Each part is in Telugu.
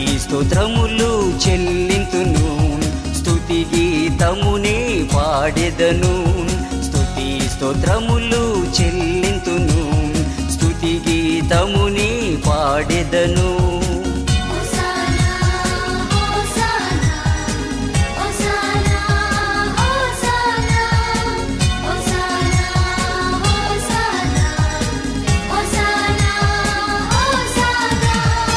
స్తోత్రములు చెల్లింతును స్తుతి గీతమునే పాడెదను స్తుతి స్తోత్రములు చెల్లింతును స్తుతి గీతమునే పాడెదను హోసానా హోసానా హోసానా హోసానా హోసానా హోసానా హోసానా హోసానా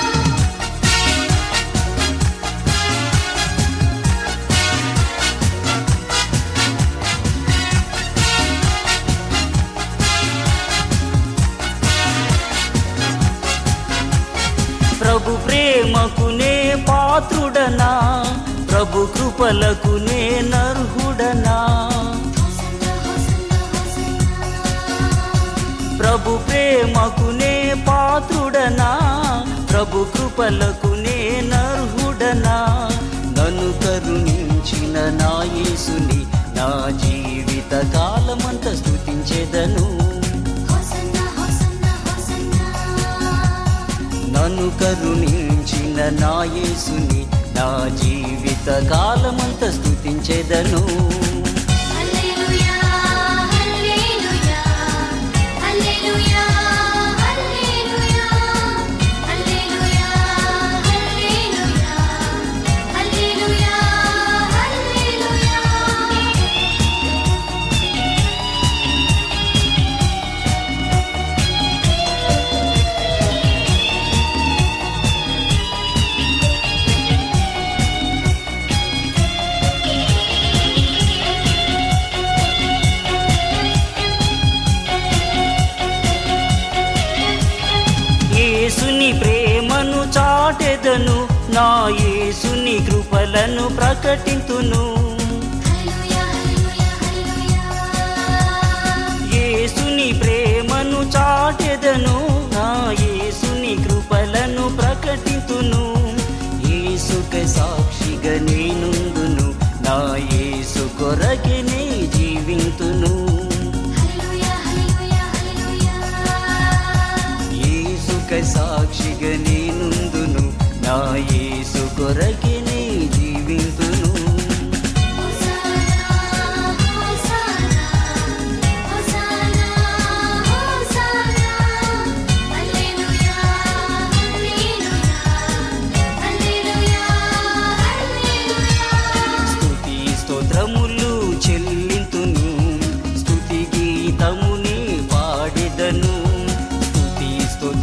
ప్రభు ప్రేమకునే పాత్రుడనా ప్రభు కృపలకునే నర్హుడనా ప్రభు ప్రేమకునే పాత్రుడనా ప్రభు కృపలకునే నర్హుడనా నన్ను కరుణించిన నా యేసుని నా జీవిత కాలమంత స్తుతించెదను నన్ను కరుణించిన నా యేసుని నా జీవిత కాలమంత స్తుతించెదను హల్లెలూయా హల్లెలూయా హల్లెలూయా హల్లెలూయా హల్లెలూయా హల్లెలూయా హల్లెలూయా హల్లెలూయా యేసుని ప్రేమను చాటెదను నా యేసుని కృపలను ప్రకటింతును హల్లెలూయా హల్లెలూయా హల్లెలూయా యేసుని ప్రేమను చాటెదను నా యేసుని కృపలను ప్రకటింతును యేసుక సాక్షిగా నేనుందును నా యేసు కొరకే నే జీవింతును హల్లెలూయా హల్లెలూయా హల్లెలూయా యేసుక సాక్షిగా నేనుందును నా యేసు కొరకే నే జీవింతును హోసానా హోసానా హోసానా హోసానా హల్లెలూయా హల్లెలూయా హల్లెలూయా హల్లెలూయా స్తుతి స్తోత్రములు చెల్లింతును స్తుతి గీతముని పాడెదను స్తుతి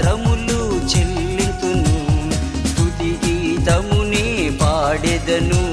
స్తోత్రములు చెల్లింతును స్తుతి గీతముని పాడెదను